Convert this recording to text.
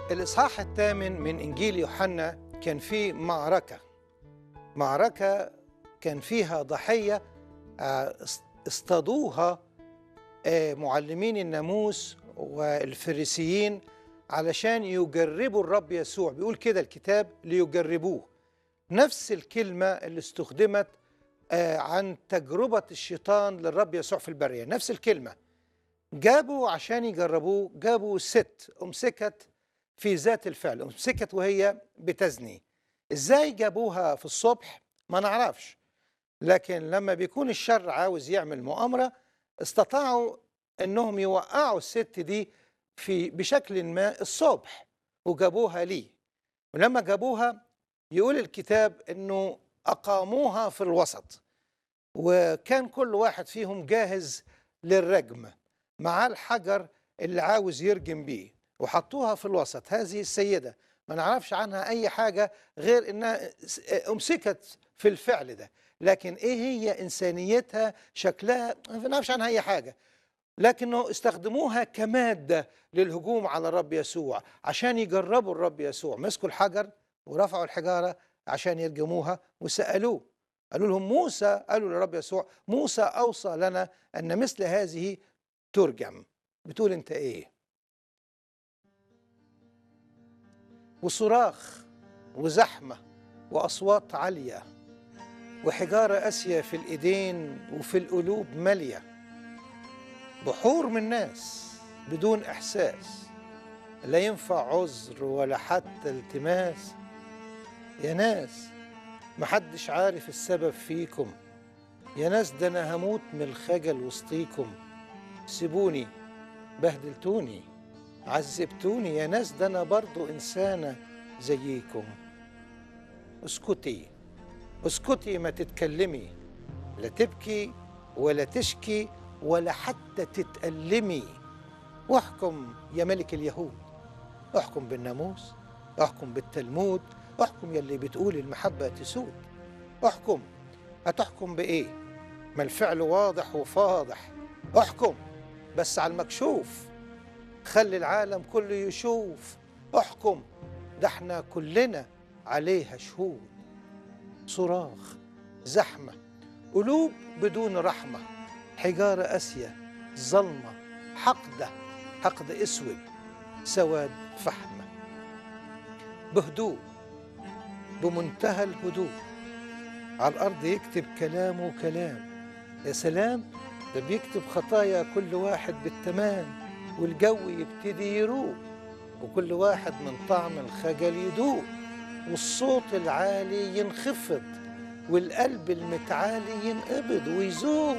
الإصحاح الثامن من إنجيل يوحنا كان فيه معركة معركة كان فيها ضحية آه، اصطادوها آه، معلمين الناموس والفريسيين علشان يجربوا الرب يسوع بيقول كده الكتاب ليجربوه نفس الكلمة اللي استخدمت آه، عن تجربة الشيطان للرب يسوع في البرية نفس الكلمة جابوا عشان يجربوه جابوا ست أمسكت في ذات الفعل أمسكت وهي بتزني إزاي جابوها في الصبح ما نعرفش لكن لما بيكون الشر عاوز يعمل مؤامرة استطاعوا أنهم يوقعوا الست دي في بشكل ما الصبح وجابوها ليه ولما جابوها يقول الكتاب أنه أقاموها في الوسط وكان كل واحد فيهم جاهز للرجم مع الحجر اللي عاوز يرجم بيه وحطوها في الوسط هذه السيدة ما نعرفش عنها أي حاجة غير إنها أمسكت في الفعل ده لكن إيه هي إنسانيتها شكلها ما نعرفش عنها أي حاجة لكنه استخدموها كمادة للهجوم على الرب يسوع عشان يجربوا الرب يسوع مسكوا الحجر ورفعوا الحجارة عشان يرجموها وسألوه قالوا لهم موسى قالوا للرب يسوع موسى أوصى لنا أن مثل هذه ترجم بتقول أنت إيه وصراخ وزحمة وأصوات عالية وحجارة قاسية في الإيدين وفي القلوب مالية بحور من ناس بدون إحساس لا ينفع عذر ولا حتى التماس يا ناس محدش عارف السبب فيكم يا ناس ده أنا هموت من الخجل وسطيكم سيبوني بهدلتوني عذبتوني يا ناس ده أنا برضو إنسانة زيكم اسكتي اسكتي ما تتكلمي لا تبكي ولا تشكي ولا حتى تتألمي واحكم يا ملك اليهود احكم بالناموس احكم بالتلمود احكم يلي بتقول المحبة تسود احكم هتحكم بإيه ما الفعل واضح وفاضح احكم بس على المكشوف خلي العالم كله يشوف احكم ده احنا كلنا عليها شهود صراخ زحمة قلوب بدون رحمة حجارة قاسية ظلمة حقدة حقد اسود سواد فحمة بهدوء بمنتهى الهدوء على الأرض يكتب كلامه كلام يا سلام ده بيكتب خطايا كل واحد بالتمام والجو يبتدي يروق وكل واحد من طعم الخجل يدوق والصوت العالي ينخفض والقلب المتعالي ينقبض ويزوغ